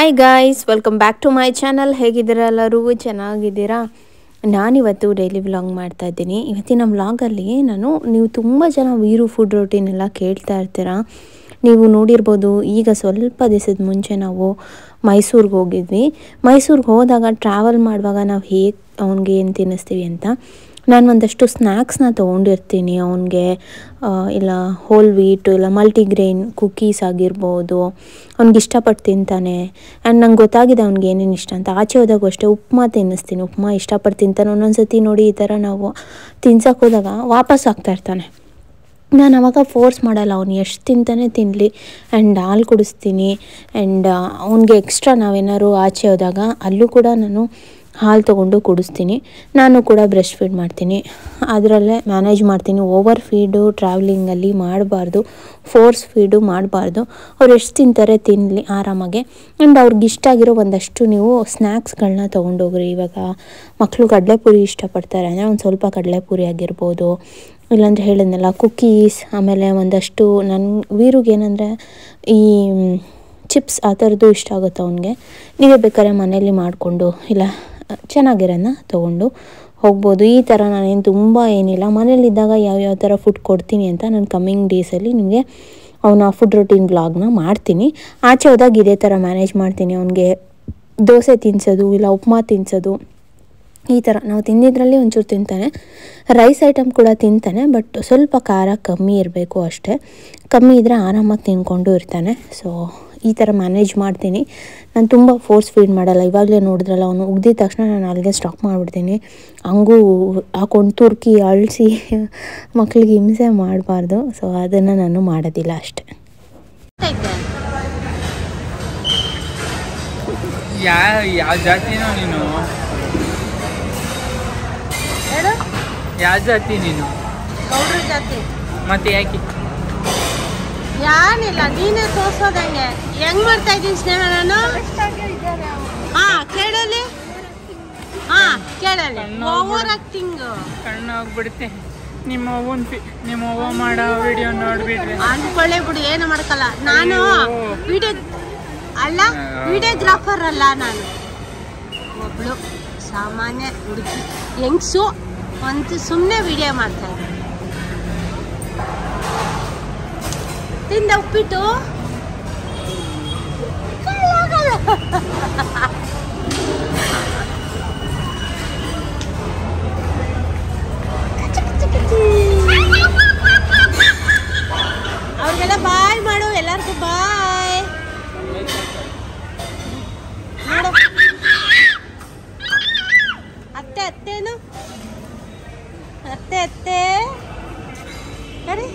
Hi guys welcome back to my channel ಹೇಗಿದ್ದೀರಾ ಎಲ್ಲರೂ ಚೆನ್ನಾಗಿದ್ದೀರಾ ನಾನಿವತ್ತು ಡೈಲಿ ವ್ಲಾಗ್ ಮಾಡ್ತಾ ಇದ್ದೀನಿ ಇವತ್ತಿನ ವ್ಲಾಗಲ್ಲಿ ನಾನು ನೀವು ತುಂಬ ಜನ ವೀರು ಫುಡ್ ರೊಟೀನ್ ಎಲ್ಲ ಕೇಳ್ತಾ ಇರ್ತೀರಾ ನೀವು ನೋಡಿರ್ಬೋದು ಈಗ ಸ್ವಲ್ಪ ದಿವಸದ ಮುಂಚೆ ನಾವು ಮೈಸೂರಿಗೆ ಹೋಗಿದ್ವಿ ಮೈಸೂರಿಗೆ ಹೋದಾಗ ಟ್ರಾವೆಲ್ ಮಾಡುವಾಗ ನಾವು ಹೇಗೆ ಅವ್ನಿಗೆ ಏನು ತಿನ್ನಿಸ್ತೀವಿ ಅಂತ ನಾನು ಒಂದಷ್ಟು ಸ್ನ್ಯಾಕ್ಸ್ನ ತೊಗೊಂಡಿರ್ತೀನಿ ಅವನಿಗೆ ಇಲ್ಲ ಹೋಲ್ ವೀಟು ಇಲ್ಲ ಮಲ್ಟಿಗ್ರೇನ್ ಕುಕ್ಕೀಸ್ ಆಗಿರ್ಬೋದು ಅವ್ನಿಗೆ ಇಷ್ಟಪಟ್ಟು ತಿಂತಾನೆ ಆ್ಯಂಡ್ ನಂಗೆ ಗೊತ್ತಾಗಿದೆ ಅವ್ನಿಗೆ ಏನೇನು ಇಷ್ಟ ಅಂತ ಆಚೆ ಹೋದಾಗ ಅಷ್ಟೇ ಉಪ್ಮಾ ತಿನ್ನಿಸ್ತೀನಿ ಉಪ್ಮಾ ಇಷ್ಟಪಟ್ಟು ತಿಂತಾನೆ ಒಂದೊಂದು ಸತಿ ನೋಡಿ ಈ ಥರ ನಾವು ತಿನ್ಸಕ್ಕೆ ಹೋದಾಗ ವಾಪಸ್ ಆಗ್ತಾ ಇರ್ತಾನೆ ನಾನು ಅವಾಗ ಫೋರ್ಸ್ ಮಾಡಲ್ಲ ಅವ್ನು ಎಷ್ಟು ತಿಂತಾನೆ ತಿನ್ನಲಿ ಆ್ಯಂಡ್ ಹಾಲು ಕುಡಿಸ್ತೀನಿ ಆ್ಯಂಡ್ ಅವ್ನಿಗೆ ಎಕ್ಸ್ಟ್ರಾ ನಾವೇನಾದ್ರು ಆಚೆ ಹೋದಾಗ ಅಲ್ಲೂ ಕೂಡ ನಾನು ಹಾಲು ತೊಗೊಂಡು ಕುಡಿಸ್ತೀನಿ ನಾನು ಕೂಡ ಬ್ರೆಸ್ಟ್ ಫೀಡ್ ಮಾಡ್ತೀನಿ ಅದರಲ್ಲೇ ಮ್ಯಾನೇಜ್ ಮಾಡ್ತೀನಿ ಓವರ್ ಫೀಡು ಟ್ರಾವೆಲಿಂಗಲ್ಲಿ ಮಾಡಬಾರ್ದು ಫೋರ್ಸ್ ಫೀಡು ಮಾಡಬಾರ್ದು ಅವ್ರು ಎಷ್ಟು ತಿಂತಾರೆ ತಿನ್ನಲಿ ಆರಾಮಾಗೆ ಆ್ಯಂಡ್ ಅವ್ರಿಗೆ ಇಷ್ಟ ಆಗಿರೋ ಒಂದಷ್ಟು ನೀವು ಸ್ನ್ಯಾಕ್ಸ್ಗಳನ್ನ ತೊಗೊಂಡೋಗ್ರಿ ಇವಾಗ ಮಕ್ಕಳು ಕಡಲೆಪುರಿ ಇಷ್ಟಪಡ್ತಾರೆ ಅಂದರೆ ಒಂದು ಸ್ವಲ್ಪ ಕಡಲೆಪುರಿ ಆಗಿರ್ಬೋದು ಇಲ್ಲಾಂದರೆ ಹೇಳಿದ್ನಲ್ಲ ಕುಕ್ಕೀಸ್ ಆಮೇಲೆ ಒಂದಷ್ಟು ನನ್ನ ವೀರುಗೆ ಏನಂದರೆ ಈ ಚಿಪ್ಸ್ ಆ ಥರದ್ದು ಇಷ್ಟ ಆಗುತ್ತೆ ಅವನಿಗೆ ನೀವೇ ಬೇಕಾದ್ರೆ ಮನೇಲಿ ಮಾಡಿಕೊಂಡು ಇಲ್ಲ ಚೆನ್ನಾಗಿರೋನ್ನ ತೊಗೊಂಡು ಹೋಗ್ಬೋದು ಈ ಥರ ನಾನೇನು ತುಂಬ ಏನಿಲ್ಲ ಮನೇಲಿದ್ದಾಗ ಯಾವ್ಯಾವ ಥರ ಫುಡ್ ಕೊಡ್ತೀನಿ ಅಂತ ನಾನು ಕಮ್ಮಿಂಗ್ ಡೇಸಲ್ಲಿ ನಿಮಗೆ ಅವನ ಫುಡ್ ರೊಟೀನ್ ಬ್ಲಾಗ್ನ ಮಾಡ್ತೀನಿ ಆಚೆ ಹೋದಾಗ ಇದೇ ಥರ ಮ್ಯಾನೇಜ್ ಮಾಡ್ತೀನಿ ಅವನಿಗೆ ದೋಸೆ ತಿನ್ನಿಸೋದು ಇಲ್ಲ ಉಪ್ಮಾ ತಿನ್ನಿಸೋದು ಈ ಥರ ನಾವು ತಿಂದಿದ್ರಲ್ಲಿ ಒಂಚೂರು ತಿಂತಾನೆ ರೈಸ್ ಐಟಮ್ ಕೂಡ ತಿಂತಾನೆ ಬಟ್ ಸ್ವಲ್ಪ ಖಾರ ಕಮ್ಮಿ ಇರಬೇಕು ಅಷ್ಟೇ ಕಮ್ಮಿ ಇದ್ದರೆ ಆರಾಮಾಗಿ ತಿನ್ಕೊಂಡು ಇರ್ತಾನೆ ಸೊ ಈ ಥರ ಮ್ಯಾನೇಜ್ ಮಾಡ್ತೀನಿ ನಾನು ತುಂಬ ಫೋರ್ಸ್ ಫೀಡ್ ಮಾಡಲ್ಲ ಇವಾಗಲೇ ನೋಡಿದ್ರಲ್ಲ ಅವನು ಉಗ್ದಿದ ತಕ್ಷಣ ನಾನು ಅಲ್ಲಿಗೆ ಸ್ಟಾಪ್ ಮಾಡಿಬಿಡ್ತೀನಿ ಹಂಗೂ ಹಾಕೊಂಡು ತುರ್ಕಿ ಅಳಿಸಿ ಮಕ್ಕಳಿಗೆ ಹಿಂಸೆ ಮಾಡಬಾರ್ದು ಸೊ ಅದನ್ನು ನಾನು ಮಾಡೋದಿಲ್ಲ ಅಷ್ಟೆ ಯಾವ ಯಾವ ಜಾತಿನೋ ನೀನು ಹೇಳು ಯಾವ ಜಾತಿ ನೀನು ಗೌಡ್ರ ಜಾತಿ ಮತ್ತೆ ಯಾಕೆ ಯಾನಿಲ್ಲ ನೀನೇ ತೋರ್ಸೋದಂಗೆ ಹೆಂಗ್ ಮಾಡ್ತಾ ಇದ್ದೀನಿ ಸ್ನೇಹ ನಾನು ಹಾ ಕೇಳಲಿ ಹಾ ಕೇಳಲಿ ಕಣ್ಣು ಓವರ್ ಆಕ್ಟಿಂಗ್ ಕಣ್ಣು ಹೋಗ್ಬಿಡುತ್ತೆ ನಿಮ್ಮ ಅವ್ವನ್ ಫಿ ನಿಮ್ಮ ಅವ್ವ ಮಾಡೋ ವಿಡಿಯೋ ನೋಡ್ಬಿಟ್ರೆ ಅನ್ಕೊಳ್ಳೆ ಬಿಡು ಏನು ಮಾಡ್ಕಲ್ಲ ನಾನು ಅಯ್ಯೋ. ವಿಡಿಯೋ ಅಲ್ಲ ವಿಡಿಯೋಗ್ರಾಫರ್ ಅಲ್ಲ ನಾನು ಒಬ್ಳು ಸಾಮಾನ್ಯ ಹುಡುಗಿ ಹೆಂಗ್ಸು ಒಂದು ಸುಮ್ಮನೆ ವಿಡಿಯೋ ಮಾಡ್ತಾ ಇದ್ದೀನಿ ತಿಂದ ಉಪ್ಪಿಟ್ಟು ಅವ್ರಿಗೆಲ್ಲ ಬಾಯ್ ಮಾಡು ಎಲ್ಲರಿಗೂ ಬಾಯ್ ನೋಡು ಅತ್ತೆ ಅತ್ತೇನು ಅತ್ತೆ ಅತ್ತೆ ಕರಿ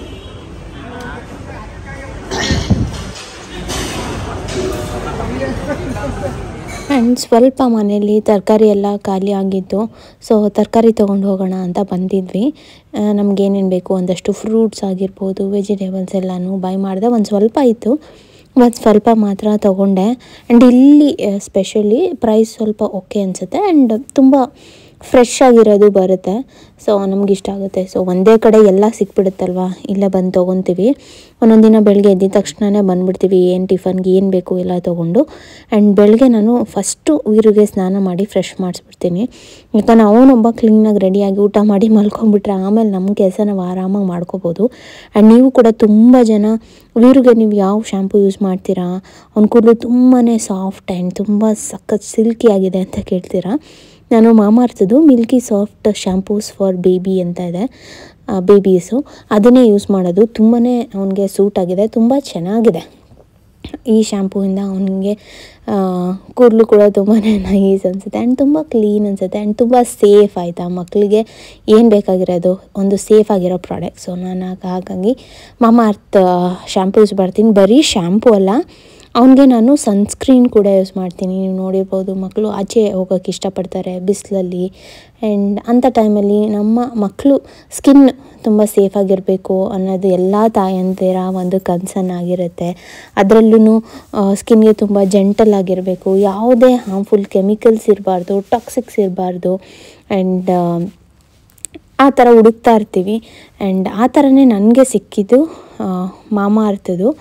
ಆ್ಯಂಡ್ ಸ್ವಲ್ಪ ಮನೇಲಿ ತರಕಾರಿ ಎಲ್ಲ ಖಾಲಿ ಆಗಿತ್ತು ಸೊ ತರಕಾರಿ ತೊಗೊಂಡು ಹೋಗೋಣ ಅಂತ ಬಂದಿದ್ವಿ ನಮಗೇನೇನು ಬೇಕು ಒಂದಷ್ಟು ಫ್ರೂಟ್ಸ್ ಆಗಿರ್ಬೋದು ವೆಜಿಟೇಬಲ್ಸ್ ಎಲ್ಲನೂ ಬೈ ಮಾಡಿದೆ ಒಂದು ಸ್ವಲ್ಪ ಇತ್ತು ಒಂದು ಸ್ವಲ್ಪ ಮಾತ್ರ ತೊಗೊಂಡೆ ಆ್ಯಂಡ್ ಇಲ್ಲಿ ಸ್ಪೆಷಲಿ ಪ್ರೈಸ್ ಸ್ವಲ್ಪ ಓಕೆ ಅನಿಸುತ್ತೆ ಆ್ಯಂಡ್ ತುಂಬ ಫ್ರೆಶ್ ಆಗಿರೋದು ಬರುತ್ತೆ ಸೊ ನಮ್ಗೆ ಇಷ್ಟ ಆಗುತ್ತೆ ಸೊ ಒಂದೇ ಕಡೆ ಎಲ್ಲ ಸಿಕ್ಬಿಡುತ್ತಲ್ವ ಇಲ್ಲೇ ಬಂದು ತೊಗೊತೀವಿ ಒಂದೊಂದು ದಿನ ಬೆಳಗ್ಗೆ ಎದ್ದಿದ ತಕ್ಷಣವೇ ಬಂದುಬಿಡ್ತೀವಿ ಏನು ಟಿಫನ್ಗೆ ಏನು ಬೇಕು ಎಲ್ಲ ತೊಗೊಂಡು ಆ್ಯಂಡ್ ಬೆಳಗ್ಗೆ ನಾನು ಫಸ್ಟು ವೀರಿಗೆ ಸ್ನಾನ ಮಾಡಿ ಫ್ರೆಶ್ ಮಾಡಿಸ್ಬಿಡ್ತೀನಿ ಯಾಕಂದ್ರೆ ಅವನೊಬ್ಬ ಕ್ಲೀನಾಗಿ ರೆಡಿಯಾಗಿ ಊಟ ಮಾಡಿ ಮಲ್ಕೊಂಡ್ಬಿಟ್ರೆ ಆಮೇಲೆ ನಮ್ಮ ಕೆಲಸ ನಾವು ಆರಾಮಾಗಿ ಮಾಡ್ಕೋಬೋದು ಆ್ಯಂಡ್ ನೀವು ಕೂಡ ತುಂಬ ಜನ ವೀರಿಗೆ ನೀವು ಯಾವ ಶ್ಯಾಂಪು ಯೂಸ್ ಮಾಡ್ತೀರಾ ಅವ್ನ ಕೂದಲು ತುಂಬಾ ಸಾಫ್ಟ್ ಆ್ಯಂಡ್ ತುಂಬ ಸಖತ್ ಸಿಲ್ಕಿ ಆಗಿದೆ ಅಂತ ಕೇಳ್ತೀರಾ ನಾನು ಮಾಮಾರ್ತದ್ದು milky soft shampoos for baby ಅಂತ ಇದೆ ಬೇಬೀಸು ಅದನ್ನೇ ಯೂಸ್ ಮಾಡೋದು ತುಂಬಾ ಅವನಿಗೆ ಸೂಟ್ ಆಗಿದೆ ತುಂಬ ಚೆನ್ನಾಗಿದೆ ಈ ಶ್ಯಾಂಪೂಯಿಂದ ಅವನಿಗೆ ಕೂದಲು ಕೂಡ ತುಂಬಾ ನೈಸ್ ಅನಿಸುತ್ತೆ ಆ್ಯಂಡ್ ತುಂಬ ಕ್ಲೀನ್ ಅನಿಸುತ್ತೆ ಆ್ಯಂಡ್ ತುಂಬ ಸೇಫ್ ಆಯಿತಾ ಮಕ್ಕಳಿಗೆ ಏನು ಬೇಕಾಗಿರೋದು ಒಂದು ಸೇಫ್ ಆಗಿರೋ ಪ್ರಾಡಕ್ಟ್ ಸೊ ನಾನು ಹಾಗಾಗಿ ಮಾಮಾ ಅರ್ತ್ ಶ್ಯಾಂಪೂ ಯೂಸ್ ಮಾಡ್ತೀನಿ ಬರೀ ಶ್ಯಾಂಪೂ ಅಲ್ಲ ಅವನಿಗೆ ನಾನು ಸನ್ಸ್ಕ್ರೀನ್ ಕೂಡ ಯೂಸ್ ಮಾಡ್ತೀನಿ ನೀವು ನೋಡಿರ್ಬೋದು ಮಕ್ಕಳು ಆಚೆ ಹೋಗೋಕ್ಕೆ ಇಷ್ಟಪಡ್ತಾರೆ ಬಿಸಿಲಲ್ಲಿ ಆ್ಯಂಡ್ ಅಂಥ ಟೈಮಲ್ಲಿ ನಮ್ಮ ಮಕ್ಕಳು ಸ್ಕಿನ್ ತುಂಬ ಸೇಫಾಗಿರಬೇಕು ಅನ್ನೋದು ಎಲ್ಲ ತಾಯಂದಿರ ಒಂದು ಕನ್ಸರ್ನ್ ಆಗಿರುತ್ತೆ ಅದರಲ್ಲೂ ಸ್ಕಿನ್ಗೆ ತುಂಬ ಜೆಂಟಲ್ ಆಗಿರಬೇಕು ಯಾವುದೇ ಹಾರ್ಮ್ಫುಲ್ ಕೆಮಿಕಲ್ಸ್ ಇರಬಾರ್ದು ಟಾಕ್ಸಿಕ್ಸ್ ಇರಬಾರ್ದು ಆ್ಯಂಡ್ ಆ ಥರ ಹುಡುಕ್ತಾ ಇರ್ತೀವಿ ಆ್ಯಂಡ್ ಆ ಥರನೇ ನನಗೆ ಸಿಕ್ಕಿದ್ದು ಮಾಮಾ ಅರ್ಥದ್ದು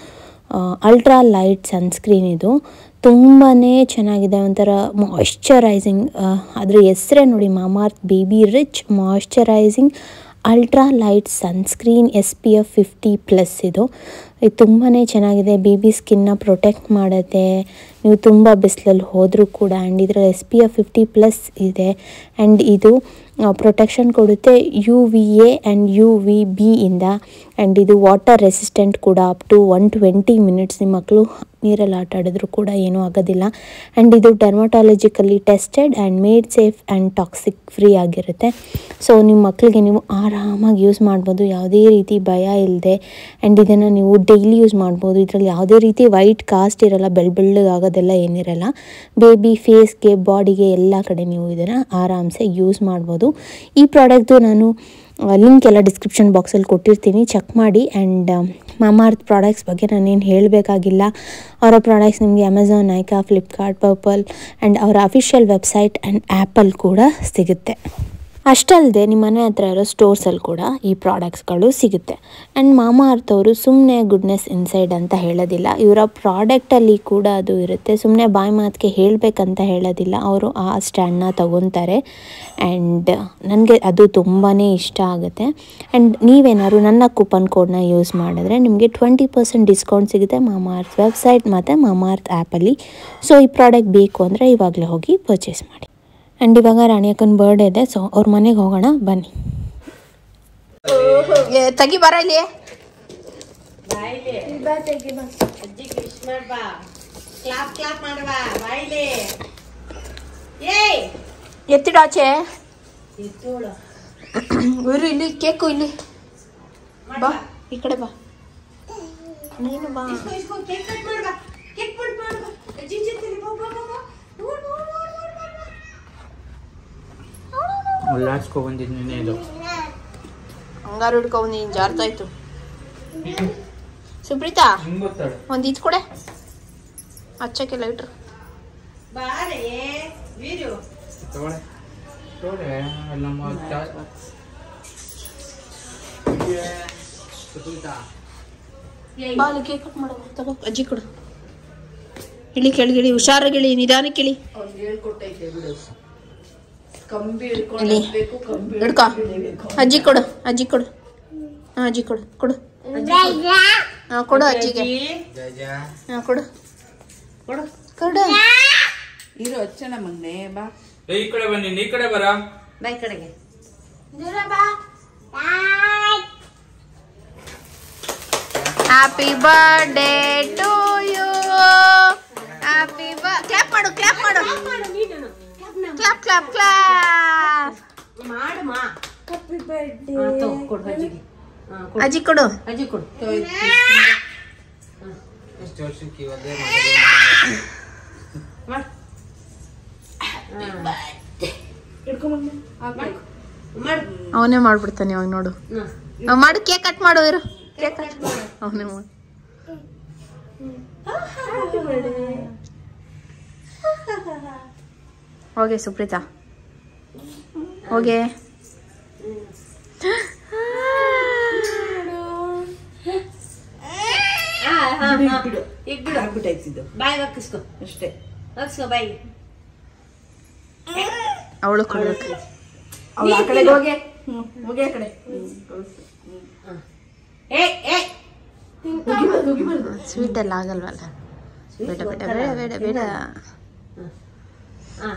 ಅಲ್ಟ್ರಾ ಲೈಟ್ ಸನ್ಸ್ಕ್ರೀನ್ ಇದು ತುಂಬಾ ಚೆನ್ನಾಗಿದೆ ಒಂಥರ ಮಾಯ್ಶ್ಚರೈಸಿಂಗ್ ಅದ್ರ ಹೆಸರೇ ನೋಡಿ Mamaearth baby rich moisturising ultra light sunscreen S P F fifty plus ಇದು ಇದು ತುಂಬಾ ಚೆನ್ನಾಗಿದೆ ಬೇಬಿ ಸ್ಕಿನ್ನ ಪ್ರೊಟೆಕ್ಟ್ ಮಾಡುತ್ತೆ ನೀವು ತುಂಬ ಬಿಸಿಲಲ್ಲಿ ಹೋದರೂ ಕೂಡ ಆ್ಯಂಡ್ ಇದರ S P F fifty plus ಇದೆ ಆ್ಯಂಡ್ ಇದು ಪ್ರೊಟೆಕ್ಷನ್ ಕೊಡುತ್ತೆ U V A and U V B ಇಂದ ಆ್ಯಂಡ್ ಇದು ವಾಟರ್ ರೆಸಿಸ್ಟೆಂಟ್ ಕೂಡ up to one twenty minutes ನಿಮ್ಮ ಮಕ್ಕಳು ನೀರಲ್ಲಿ ಆಟ ಆಡಿದ್ರು ಕೂಡ ಏನೂ ಆಗೋದಿಲ್ಲ ಆ್ಯಂಡ್ ಇದು dermatologically tested and made safe and toxic free ಆಗಿರುತ್ತೆ ಸೊ ನಿಮ್ಮ ಮಕ್ಕಳಿಗೆ ನೀವು ಆರಾಮಾಗಿ ಯೂಸ್ ಮಾಡ್ಬೋದು ಯಾವುದೇ ರೀತಿ ಭಯ ಇಲ್ಲದೆ ಆ್ಯಂಡ್ ಇದನ್ನು ನೀವು ಡೈಲಿ ಯೂಸ್ ಮಾಡ್ಬೋದು ಇದರಲ್ಲಿ ಯಾವುದೇ ರೀತಿ ವೈಟ್ ಕಾಸ್ಟ್ ಇರಲ್ಲ ಬೆಳ್ಳ ಬೆಳ್ಳಗಾಗೋದೆಲ್ಲ ಏನಿರಲ್ಲ ಬೇಬಿ ಫೇಸ್ಗೆ ಬಾಡಿಗೆ ಎಲ್ಲ ಕಡೆ ನೀವು ಇದನ್ನು ಆರಾಮ್ಸೆ ಯೂಸ್ ಮಾಡ್ಬೋದು ಈ ಪ್ರಾಡಕ್ಟು ನಾನು ಲಿಂಕ್ ಎಲ್ಲ ಡಿಸ್ಕ್ರಿಪ್ಷನ್ ಬಾಕ್ಸಲ್ಲಿ ಕೊಟ್ಟಿರ್ತೀನಿ ಚೆಕ್ ಮಾಡಿ ಆ್ಯಂಡ್ ಮಾಮಾರ್ತ್ ಪ್ರಾಡಕ್ಟ್ಸ್ ಬಗ್ಗೆ ನಾನೇನು ಹೇಳಬೇಕಾಗಿಲ್ಲ ಅವರ ಪ್ರಾಡಕ್ಟ್ಸ್ ನಿಮಗೆ Amazon Nykaa Flipkart Purplle and ಅವರ ಅಫಿಷಿಯಲ್ ವೆಬ್ಸೈಟ್ ಆ್ಯಂಡ್ ಆ್ಯಪಲ್ಲಿ ಕೂಡ ಸಿಗುತ್ತೆ ಅಷ್ಟಲ್ಲದೆ ನಿಮ್ಮ ಮನೆ ಹತ್ರ ಇರೋ ಸ್ಟೋರ್ಸಲ್ಲಿ ಕೂಡ ಈ ಪ್ರಾಡಕ್ಟ್ಸ್ಗಳು ಸಿಗುತ್ತೆ ಆ್ಯಂಡ್ ಮಾಮಾ ಅರ್ತ್ ಅವರು ಸುಮ್ಮನೆ ಗುಡ್ನೆಸ್ ಇನ್ಸೈಡ್ ಅಂತ ಹೇಳೋದಿಲ್ಲ ಇವರ ಪ್ರಾಡಕ್ಟಲ್ಲಿ ಕೂಡ ಅದು ಇರುತ್ತೆ ಸುಮ್ಮನೆ ಬಾಯಿ ಮಾತಿಗೆ ಹೇಳಬೇಕಂತ ಹೇಳೋದಿಲ್ಲ ಅವರು ಆ ಸ್ಟ್ಯಾಂಡ್ನ ತಗೊತಾರೆ ಆ್ಯಂಡ್ ನನಗೆ ಅದು ತುಂಬಾ ಇಷ್ಟ ಆಗುತ್ತೆ ಆ್ಯಂಡ್ ನೀವೇನಾದ್ರು ನನ್ನ ಕೂಪನ್ ಕೋಡ್ನ ಯೂಸ್ ಮಾಡಿದ್ರೆ ನಿಮಗೆ ಟ್ವೆಂಟಿ ಪರ್ಸೆಂಟ್ ಡಿಸ್ಕೌಂಟ್ ಸಿಗುತ್ತೆ ಮಾಮಾ ಅರ್ತ್ ವೆಬ್ಸೈಟ್ ಮತ್ತು ಮಾಮಾ ಅರ್ತ್ ಆ್ಯಪಲ್ಲಿ ಸೊ ಈ ಪ್ರಾಡಕ್ಟ್ ಬೇಕು ಅಂದರೆ ಇವಾಗಲೇ ಹೋಗಿ ಪರ್ಚೇಸ್ ಮಾಡಿ ಆ್ಯಂಡ್ ಇವಾಗ ರಾಣಿಯಕ್ಕನ ಬರ್ಡೇ ಇದೆ ಸೊ ಅವ್ರ ಮನೆಗೆ ಹೋಗೋಣ ಬನ್ನಿ ತೆಗಿ ಬರ ಇಲ್ಲಿ ಕ್ಲಾಪ್ ಕ್ಲಾಪ್ ಮಾಡುವ ಬಾಯ್ಲಿ ಏಯ್ ಎತ್ತಿಡಾಚೆ ಎತ್ತೋಳು ಇರು ಇಲ್ಲಿ ಕೇಕು ಇಲ್ಲಿ ಬಾ ಈ ಕಡೆ ಬಾ ನೀನು ಬಾ ಇಸ್ಕೊ ಇಸ್ಕೊ ಕೇಕ್ ಕಟ್ ಮಾಡುವ ಕೇಕ್ ಕಟ್ ಮಾಡುವ ಅಜ್ಜಿ ಜೊತೆ ಬಾ ಬಾ ಬಾ ಬಾ ನೋಡ್ ನೋಡ್ ನೋಡ್ ನೋಡ್ ನೋಡ್ ಉಲ್ಲಾಡ್ಸ್ಕೊ ಬಂದಿದ್ದು ನೆನೆ ಇದು ಹಂಗಾರು ಹಿಡ್ಕೊ ನೀನು ಜಾರ್ತಾಯ್ತು ಸುಪ್ರೀತಾ ಹಿಂಗೆ ಗೊತ್ತಾಳು ಒಂದು ಇದು ಕೊಡೆ ಹಚ್ಚಕ್ಕೆ ಲೈಟ್ರು ಬಾರೇ ವೀರು ತಗೊಳ್ಳೆ ತಗೊಳ್ಳೆ ಅಲ್ಲಿ ನಮ್ಮ ಚಾ- ಸುಪುರಿತಾ, ಬಾ ಅಲ್ಲಿ ಕೇಕ್ ಕಟ್ ಮಾಡು ತಗೋ ಅಜ್ಜಿ ಕೊಡು ಇಳಿ ಕೆಳಗಿಳಿ ಹುಷಾರಾಗಿಳಿ ನಿಧಾನಕ್ಕಿಳಿ ಇಳಿ ಹಿಡ್ಕೊ ಅಜ್ಜಿ ಕೊಡು ಅಜ್ಜಿ ಕೊಡು ಹಾಂ ಅಜ್ಜಿ ಕೊಡು ಕೊಡು ಹಾಂ ಕೊಡು ಅಜ್ಜಿಗೆ ಜಯ ಜಯ. ಹಾಂ ಕೊಡು ಕೊಡು ಕೊಡು ಇರು ಹಚ್ಚಣ ಮಗ್ನೆ ಬಾ ಏ, ಈ ಕಡೆ ಬನ್ನಿ ಈ ಕಡೆ ಬರ ಬಾ ಈ ಕಡೆಗೆ happy birthday to you happy clap ಮಾಡು ಕ್ಲಾಪ್ ಮಾಡು ಕ್ಲಾಪ್ ಕ್ಲಾಪ್ ಕ್ಲಾಪ್ ಮಾಡು ಮಾ ಹ್ಯಾಪಿ ಬರ್ಡೇ ಕೊಡು ಅಜ್ಜಿಗೆ ಹಾ, ಕೊಡು. ಅಜ್ಜಿ ಕೊಡು ಅಜ್ಜಿ ಕೊಡು ಎಷ್ಟು ವರ್ಷಕ್ಕೆ ಇವತ್ತೇ ಮಾಡು ಮಾಡು ಅವನೇ ಮಾಡ್ಬಿಡ್ತಾನೆ ಅವಾಗ ನೋಡು ಹ್ಮ್. ಅವ್ ಮಾಡು ಕೇಕ್ ಕಟ್ ಮಾಡು ಇರು ಕೇಕ್ ಕಟ್ ಅವನೇ ಮಾಡು ಹೋಗೆ ಸುಪ್ರೀತಾ ಹೋಗೆ ಹಾ, ಹಾ, ಹಾ. ಈಗ ಬಿಡು ಬಾಯಿ ಹಾಕಿಸ್ಕೊ ಅಷ್ಟೇ ಹಾಕಿಸ್ಕೊ ಬಾಯಿ ಅವಳು ಕೊಡ್ಬೇಕು ಏ ಏ ಸ್ವೀಟ್ ಎಲ್ಲ ಆಗಲ್ವಲ್ಲ ಬೇಡ ಬೇಡ ಬೇಡ ಬೇಡ ಬೇಡ ಹಾ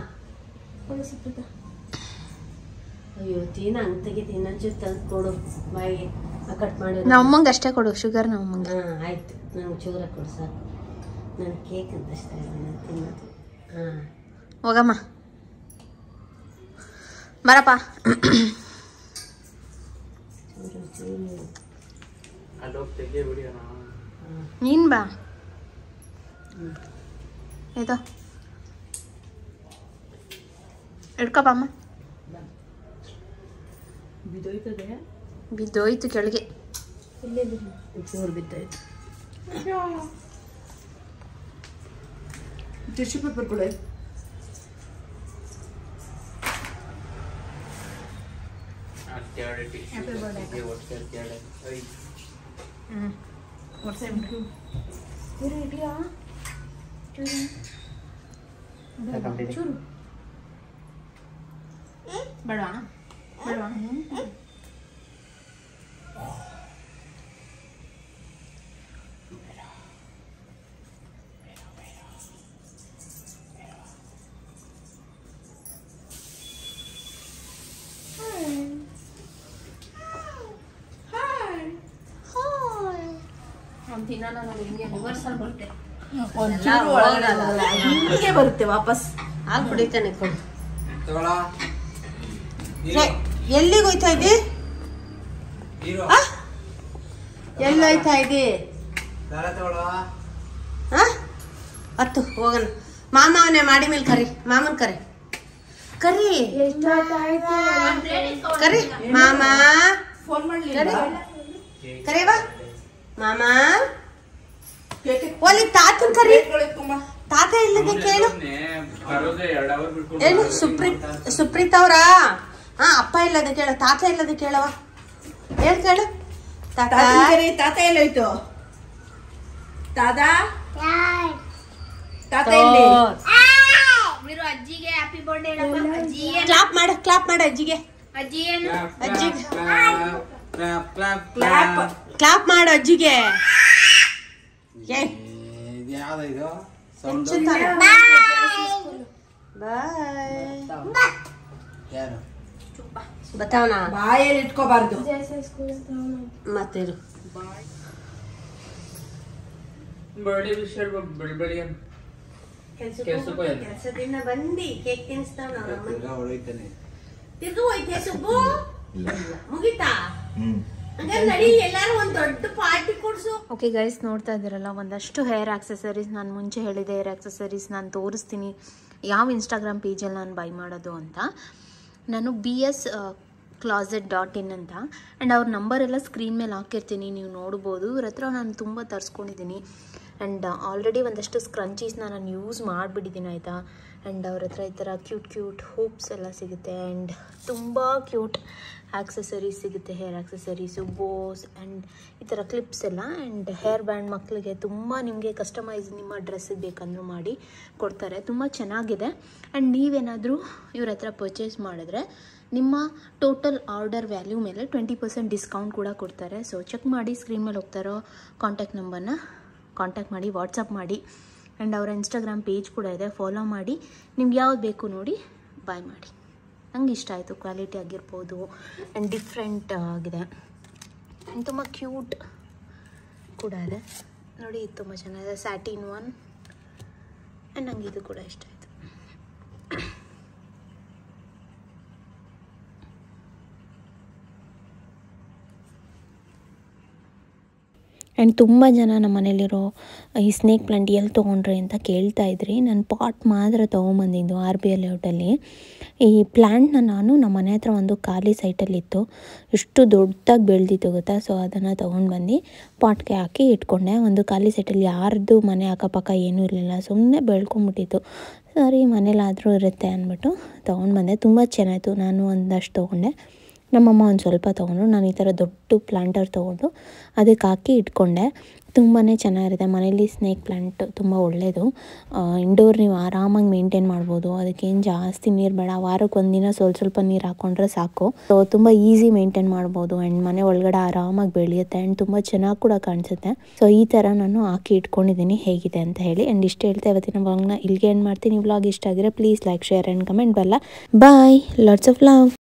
ಅಯ್ಯೋ ತೀನ ಹಂಗ್ ತೆಗಿತೀನಿ ನನ್ನ ಜೊತೆ ತಂದು ಕೊಡು ಬಾಯಿಗೆ ಕಟ್ ಮಾಡಿ ನಮ್ಮ ಅಮ್ಮಂಗೆ ಅಷ್ಟೇ ಕೊಡು ಶುಗರ್ ನಮ್ಮ ಅಮ್ಮಂಗೆ ಹಾ ಆಯ್ತು ನಂಗೆ ಚೂರ ಕೊಡು ಸಾಕು ನನ್ ಕೇಕ್ ಅಂತ ಇಷ್ಟ ಇಲ್ಲ ನಾನು ತಿನ್ನೋದು ಹಾ ಹೋಗಮ್ಮ ಬರಪ್ಪ ಚೂರು ಚೂರು ಅಲ್ಲಿ ಹೋಗಿ ತೆಗಿಯೇ ಬಿಡಿಯೋಣ ನೀನು ಬಾ ಇದು ಹಿಡ್ಕೊಪ್ಪ ಅಮ್ಮ ಬಿದ್ದೋಯ್ತದೆ ಬಿದ್ದೋಯ್ತು ಕೆಳಗೆ ಚೂರು ಬಿದ್ದೋಯ್ತು ಟಿಶ್ಯೂ ಪೇಪರ್ ಕೊಡೆ ಅತ್ಯಾಡೆ ಟಿಶ್ಯೂ ಒಟ್ಟು ಅತ್ಯಾಡೆ ಐ ಹ್ಞೂ ಚೂರು ಬೇಡ ಬೇಡ ಅವ್ನು ತಿನ್ನಲ್ಲ ನೋಡಿ ಹಿಂಗೆ ರಿವರ್ಸಲ್ ಬರುತ್ತೆ ಒಂಚೂರು ಒಳಗಡೆ ಹಿಂಗೆ ಬರುತ್ತೆ ವಾಪಸ್ ಹಾಲು ಕುಡಿತಾನೆ ಕೊಡು ತಗೊಳ್ಳೋ ಏ, ಎಲ್ಲಿಗೆ ಹೋಯ್ತಾ ಇದ್ದಿ ಹೀರೋ ಆ? ಎಲ್ಲಿ ಹೋಯ್ತಾ ಇದ್ದಿ ದಾರ ತಗೊಳ್ಳೋ ಆ? ಹತ್ತು ಹೋಗೋಣ ಮಾಮ ಅವನೇ ಮಾಡಿ ಮೇಲೆ ಕರಿ ಮಾಮನ್ ಕರಿ ಕರಿ ಕರಿ ಮಾಮ ಕರಿ ಕರಿವ ಮಾಮ ಓಲಿ ತಾತನ್ ಕರಿ ತಾತ ಇಲ್ಲದೆ ಕೇಳು ಬರೋದೇ ಎರಡು ಅವರ್ ಬಿಟ್ಕೊಂಡು ಏನು ಸುಪ್ರೀತ್ ಸುಪ್ರೀತ್ ಅವ್ರಾ ಹಾ ಅಪ್ಪ ಇಲ್ಲದೆ ಕೇಳು ತಾತ ಇಲ್ಲದೆ ಕೇಳವ ಹೇಳ್ ಕೇಳು ತಾತ ತಾತ ಎಲ್ಲೋಯ್ತು ತಾತ ತಾತ మీరు ಅಜ್ಜಿಗೆ ಹ್ಯಾಪಿ ಬರ್ಡೇ ಹೇಳಪ್ಪ ಅಜ್ಜಿ ಕ್ಲಾಪ್ ಮಾಡ ಕ್ಲಾಪ್ ಮಾಡ ಅಜ್ಜಿಗೆ ಅಜ್ಜಿ ಏನು ಅಜ್ಜಿ ಕ್ಲಾಪ್ ಕ್ಲಾಪ್ ಕ್ಲಾಪ್ ಕ್ಲಾಪ್ ಮಾಡು ಅಜ್ಜಿಗೆ ಏ ಯಾವ್ದು ಇದು ಸೌಂಡ್ ಬಾಯ್ ಯಾರು ಬತ್ತಾವನ ಬಾಯಲ್ಲಿ ಇಟ್ಕೋಬಾರ್ದು ಮತ್ತಿರು ಬರ್ಡೇ ವಿಶ್ ಹೇಳ್ಬೇಕು ಬೆಳಿ ಬೆಳಿಗ್ಗೆ ಕೆಲ್ಸಕ್ಕೆ ಹೋಯ್ತು. ಕೆಲ್ಸದಿಂದ ಬಂದಿ ಕೇಕ್ ತಿನ್ನಿಸ್ತಾವ ಎಲ್ಲ ಹೊಡೋಯ್ತಾನೆ ತಿರ್ಗು ಹೋಯ್ತೆ ಸುಬ್ಬು ಮುಗಿತಾ ಹಂಗಾರೆ ನಡಿ ಎಲ್ಲಾರು ಒಂದ್ ದೊಡ್ಡ ಪಾರ್ಟಿ ಕೊಡ್ಸು ಓಕೆ ಗೈಸ್ ನೋಡ್ತಾ ಇದ್ದೀರಲ್ಲ ಒಂದಷ್ಟು ಹೇರ್ ಆಕ್ಸೆಸರೀಸ್ ನಾನು ಮುಂಚೆ ಹೇಳಿದೆ ಹೇರ್ ಆಕ್ಸೆಸರೀಸ್ ನಾನು ತೋರಿಸ್ತೀನಿ ಯಾವ ಇನ್ಸ್ಟಾಗ್ರಾಮ್ ಪೇಜಲ್ಲಿ ನಾನು ಬೈ ಮಾಡೋದು ಅಂತ ನಾನು B S closet dot in ಅಂತ ಆ್ಯಂಡ್ ಅವ್ರ ನಂಬರ್ ಎಲ್ಲ ಸ್ಕ್ರೀನ್ ಮೇಲೆ ಹಾಕಿರ್ತೀನಿ ನೀವು ನೋಡ್ಬೋದು ಇವ್ರ ಹತ್ರ ನಾನು ತುಂಬ ತರಿಸ್ಕೊಂಡಿದ್ದೀನಿ ಆ್ಯಂಡ್ ಆಲ್ರೆಡಿ ಒಂದಷ್ಟು ಸ್ಕ್ರಂಚೀಸ್ನ ನಾನು ಯೂಸ್ ಮಾಡಿಬಿಟ್ಟಿದ್ದೀನಿ ಆಯಿತಾ ಆ್ಯಂಡ್ ಅವ್ರ ಹತ್ರ ಈ ಥರ ಕ್ಯೂಟ್ ಕ್ಯೂಟ್ ಹೂಪ್ಸ್ ಎಲ್ಲ ಸಿಗುತ್ತೆ ಆ್ಯಂಡ್ ತುಂಬ ಕ್ಯೂಟ್ ಆಕ್ಸೆಸರೀಸ್ ಸಿಗುತ್ತೆ ಹೇರ್ ಆಕ್ಸೆಸರೀಸು ಬೋಸ್ ಆ್ಯಂಡ್ ಈ ಥರ ಕ್ಲಿಪ್ಸ್ ಎಲ್ಲ ಆ್ಯಂಡ್ ಹೇರ್ ಬ್ಯಾಂಡ್ ಮಕ್ಕಳಿಗೆ ತುಂಬ ನಿಮಗೆ ಕಸ್ಟಮೈಸ್ ನಿಮ್ಮ ಡ್ರೆಸ್ಸಿಗೆ ಬೇಕಂದ್ರೂ ಮಾಡಿ ಕೊಡ್ತಾರೆ ತುಂಬ ಚೆನ್ನಾಗಿದೆ ಆ್ಯಂಡ್ ನೀವೇನಾದರೂ ಇವ್ರ ಹತ್ರ ಪರ್ಚೇಸ್ ಮಾಡಿದ್ರೆ ನಿಮ್ಮ ಟೋಟಲ್ ಆರ್ಡರ್ ವ್ಯಾಲ್ಯೂ ಮೇಲೆ ಟ್ವೆಂಟಿ ಪರ್ಸೆಂಟ್ ಡಿಸ್ಕೌಂಟ್ ಕೂಡ ಕೊಡ್ತಾರೆ ಸೊ ಚೆಕ್ ಮಾಡಿ ಸ್ಕ್ರೀನ್ ಮೇಲೆ ಹೋಗ್ತಾರೋ ಕಾಂಟ್ಯಾಕ್ಟ್ ನಂಬರ್ನ ಕಾಂಟ್ಯಾಕ್ಟ್ ಮಾಡಿ ವಾಟ್ಸಪ್ ಮಾಡಿ ಆ್ಯಂಡ್ ಅವರ ಇನ್ಸ್ಟಾಗ್ರಾಮ್ ಪೇಜ್ ಕೂಡ ಇದೆ ಫಾಲೋ ಮಾಡಿ ನಿಮ್ಗೆ ಯಾವ್ದು ಬೇಕು ನೋಡಿ ಬಾಯ್ ಮಾಡಿ ನಂಗೆ ಇಷ್ಟ ಆಯಿತು ಕ್ವಾಲಿಟಿ ಆಗಿರ್ಬೋದು ಆ್ಯಂಡ್ ಡಿಫ್ರೆಂಟ್ ಆಗಿದೆ ಆ್ಯಂಡ್ ತುಂಬ ಕ್ಯೂಟ್ ಕೂಡ ಇದೆ ನೋಡಿ ಇದು ತುಂಬ ಚೆನ್ನಾಗಿದೆ ಸ್ಯಾಟಿನ್ ಒನ್ ಆ್ಯಂಡ್ ನಂಗೆ ಇದು ಕೂಡ ಇಷ್ಟ ಆಯಿತು ಆ್ಯಂಡ್ ತುಂಬ ಜನ ನಮ್ಮ ಮನೇಲಿರೋ ಈ ಸ್ನೇಕ್ ಪ್ಲಾಂಟ್ ಎಲ್ಲಿ ತೊಗೊಂಡ್ರಿ ಅಂತ ಕೇಳ್ತಾ ಇದ್ರಿ ನಾನು ಪಾಟ್ ಮಾತ್ರ ತೊಗೊಂಬಂದಿದ್ದು ಆರ್ ಬಿ ಎಲ್ ಲೇಔಟಲ್ಲಿ ಈ ಪ್ಲ್ಯಾಂಟ್ನ ನಾನು ನಮ್ಮ ಮನೆ ಹತ್ರ ಒಂದು ಖಾಲಿ ಸೈಟಲ್ಲಿತ್ತು ಎಷ್ಟು ದೊಡ್ಡದಾಗಿ ಬೆಳೆದಿತ್ತು ಗೊತ್ತಾ ಸೊ ಅದನ್ನು ತೊಗೊಂಡು ಬಂದು ಪಾಟ್ಗೆ ಹಾಕಿ ಇಟ್ಕೊಂಡೆ ಒಂದು ಖಾಲಿ ಸೈಟಲ್ಲಿ ಯಾರ್ದು ಮನೆ ಅಕ್ಕಪಕ್ಕ ಏನೂ ಇರಲಿಲ್ಲ ಸುಮ್ಮನೆ ಬೆಳ್ಕೊಂಬಿಟ್ಟಿತ್ತು ಸರಿ ಮನೇಲಾದರೂ ಇರುತ್ತೆ ಅಂದ್ಬಿಟ್ಟು ತೊಗೊಂಡು ಬಂದೆ ತುಂಬ ಚೆನ್ನಾಯಿತು ನಾನು ಒಂದಷ್ಟು ತೊಗೊಂಡೆ ನಮ್ಮಮ್ಮ ಒಂದು ಸ್ವಲ್ಪ ತೊಗೊಂಡು ನಾನು ಈ ಥರ ದೊಡ್ಡ ಪ್ಲಾಂಟರ್ ತೊಗೊಂಡು ಅದಕ್ಕೆ ಹಾಕಿ ಇಟ್ಕೊಂಡೆ ತುಂಬಾ ಚೆನ್ನಾಗಿರುತ್ತೆ ಮನೇಲಿ ಸ್ನೇಕ್ ಪ್ಲಾಂಟ್ ತುಂಬ ಒಳ್ಳೆಯದು ಇಂಡೋರ್ ನೀವು ಆರಾಮಾಗಿ ಮೇಂಟೈನ್ ಮಾಡ್ಬೋದು ಅದಕ್ಕೇನು ಜಾಸ್ತಿ ನೀರು ಬೇಡ ವಾರಕ್ಕೆ ಒಂದಿನ ಸ್ವಲ್ಪ ಸ್ವಲ್ಪ ನೀರು ಹಾಕ್ಕೊಂಡ್ರೆ ಸಾಕು ಸೊ ತುಂಬ ಈಸಿ ಮೇಂಟೈನ್ ಮಾಡ್ಬೋದು ಆ್ಯಂಡ್ ಮನೆ ಒಳಗಡೆ ಆರಾಮಾಗಿ ಬೆಳೆಯುತ್ತೆ ಆ್ಯಂಡ್ ತುಂಬ ಚೆನ್ನಾಗಿ ಕೂಡ ಕಾಣಿಸುತ್ತೆ ಸೊ ಈ ಥರ ನಾನು ಹಾಕಿ ಇಟ್ಕೊಂಡಿದ್ದೀನಿ ಹೇಗಿದೆ ಅಂತ ಹೇಳಿ ಆ್ಯಂಡ್ ಇಷ್ಟು ಹೇಳ್ತಾ ಇವತ್ತಿನ ವ್ಲಾಗ್ನ ಇಲ್ಲಿಗೆ ಏನು ಮಾಡ್ತೀನಿ ವ್ಲಾಗ್ ಇಷ್ಟ ಆಗಿದ್ರೆ please like share and comment ಬಲ್ಲ ಬಾಯ್ ಲಾಟ್ಸ್ ಆಫ್ ಲವ್